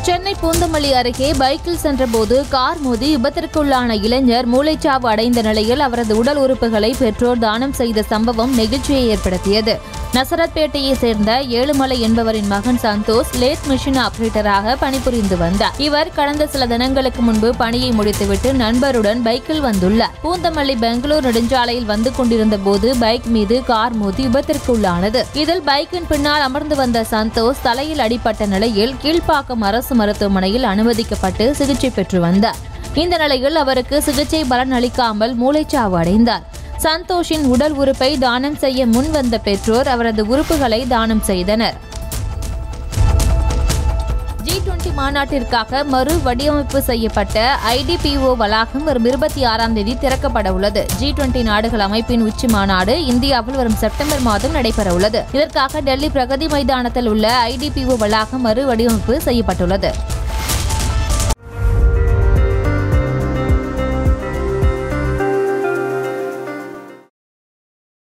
சென்னை பூந்தமல்லி அருகே பைக்கில் சென்றபோது கார் மோதி விபத்திற்குள்ளான இளைஞர் மூளைச்சாவு அடைந்த நிலையில் அவரது உடல் உறுப்புகளை பெற்றோர் தானம் செய்த சம்பவம் நெகிழ்ச்சியை ஏற்படுத்தியது நசரத்பேட்டையை சேர்ந்த ஏழுமலை என்பவரின் மகன் சந்தோஷ் லேத் மிஷின் ஆபரேட்டராக பணிபுரிந்து வந்தார் இவர் கடந்த சில தினங்களுக்கு முன்பு பணியை முடித்துவிட்டு நண்பருடன் பைக்கில் வந்துள்ளார் பூந்தமல்லி பெங்களூர் நெடுஞ்சாலையில் வந்து கொண்டிருந்த போது பைக் மீது கார் மோதி விபத்திற்குள்ளானது இதில் பைக்கின் பின்னால் அமர்ந்து வந்த சந்தோஷ் தலையில் அடிபட்ட நிலையில் கீழ்ப்பாக்கம் அரசு மருத்துவமனையில் அனுமதிக்கப்பட்டு சிகிச்சை பெற்று வந்தார் இந்த நிலையில் அவருக்கு சிகிச்சை பலன் அளிக்காமல் மூளைச்சாவு அடைந்தார் சந்தோஷின் உடல் உறுப்பை தானம் செய்ய முன் வந்த பெற்றோர் அவரது உறுப்புகளை தானம் செய்தனர் ஜி டுவெண்டி மாநாட்டிற்காக மறு வடிவமைப்பு செய்யப்பட்ட ஐடிபிஓ வளாகம் வரும் இருபத்தி ஆறாம் தேதி திறக்கப்பட உள்ளது ஜி டுவெண்டி நாடுகள் அமைப்பின் உச்சி மாநாடு இந்தியாவில் வரும் செப்டம்பர் மாதம் நடைபெற உள்ளது இதற்காக டெல்லி பிரகதி மைதானத்தில் உள்ள ஐடிபிஓ வளாகம் மறு வடிவமைப்பு செய்யப்பட்டுள்ளது